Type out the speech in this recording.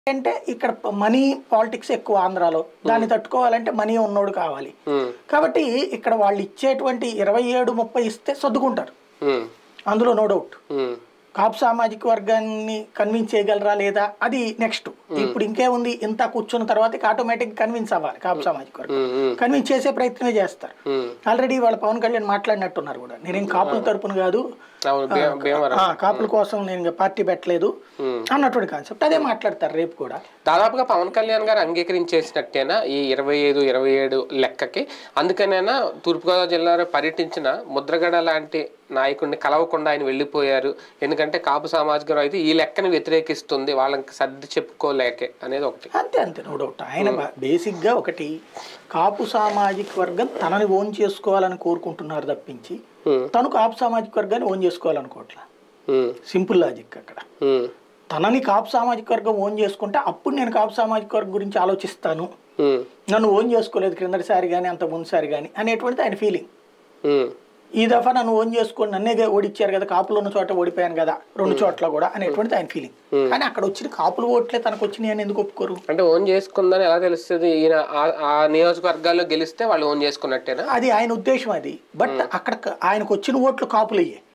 అంటే ఇక్కడ money politics ఎక్కువ ఆంధ్రాలో దాన్ని తట్టుకోవాలంటే మనీ ఉన్నోడు కావాలి ఉమ్, కాబట్టి ఇక్కడ వాళ్ళు ఇచ్చేటువంటి ఇరవై ఏడు ముప్పై ఇస్తే సర్దుకుంటారు ఉమ్, అందులో నో డౌట్ ఉమ్, కాపు సామాజిక వర్గాన్ని కన్విన్స్ చేయగలరా లేదా అది నెక్స్ట్ ఇప్పుడు ఇంకేముంది ఇంత కూర్చున్న తర్వాత ఆటోమేటిక్ కన్విన్స్ అవ్వాలి కాపు సామాజిక వర్గం ఉమ్, ఉమ్, కన్విన్స్ చేసే ప్రయత్నమే చేస్తారు ఉమ్. ఆల్రెడీ వాళ్ళ పవన్ కళ్యాణ్ మాట్లాడినట్టున్నారు కూడా నేనేం కాపుల తరపున కాదు అవును భీమ- భీమవరం ఆ, కాపుల కోసం నేను ఇంకా పార్టీ పెట్టలేదు ఉమ్. అన్నటువంటి కాన్సెప్ట్ అదే మాట్లాడతారు రేపు కూడా దాదాపుగా పవన్ కళ్యాణ్ గారు అంగీకరించేసినట్టేనా ఈ ఇరవై ఐదు ఇరవై ఏడు లెక్కకి అందుకనైనా తూర్పుగోదావరి జిల్లాలో పర్యటించిన ముద్రగడ లాంటి నాయకుడిని కలవకుండా ఆయన వెళ్ళిపోయారు ఎందుకంటే కాపు సామాజిక అయితే ఈ లెక్కని వ్యతిరేకిస్తుంది వాళ్ళకి సర్ది చెప్పుకోలేకే అనేది ఒకటి అంతే అంతే నో డౌట్ ఆయన బేసిక్ గా ఒకటి కాపు సామాజిక వర్గం తనని ఓన్ చేసుకోవాలని కోరుకుంటున్నారు తప్పించి ఉమ్, తను కాపు సామాజిక వర్గాన్ని ఓన్ చేసుకోవాలనుకోవట్లా ఉమ్, సింపుల్ లాజిక్ అక్కడ ఉమ్, తనని కాపు సామాజిక వర్గం ఓన్ చేసుకుంటే అప్పుడు నేను కాపు సామాజిక వర్గం గురించి ఆలోచిస్తాను ఉమ్, నన్ను ఓన్ చేసుకోలేదు క్రిందటిసారి కానీ అంత ముందుసారి కానీ అనేటువంటిది ఆయన ఫీలింగ్ ఉమ్, ఈ దఫా నన్ను ఓన్ చేసుకొని నన్నే ఓడిచ్చారు కదా కాపులు ఉన్న చోట ఓడిపోయాను కదా రెండు చోట్ల కూడా అనేటువంటిది ఆయన ఫీలింగ్ కానీ అక్కడ వచ్చిన కాపులు ఓట్లే తనకు వచ్చినాయి అని ఎందుకు ఒప్పుకోరు అంటే ఓన్ చేసుకుందని ఎలా తెలుస్తుంది ఈయన ఆ- ఆ నియోజకవర్గాల్లో గెలిస్తే వాళ్ళు ఓన్ చేసుకున్నట్టేనా అది ఆయన ఉద్దేశం అది బట్ అక్కడ ఆయనకు వచ్చిన ఓట్లు కాపులయ్యే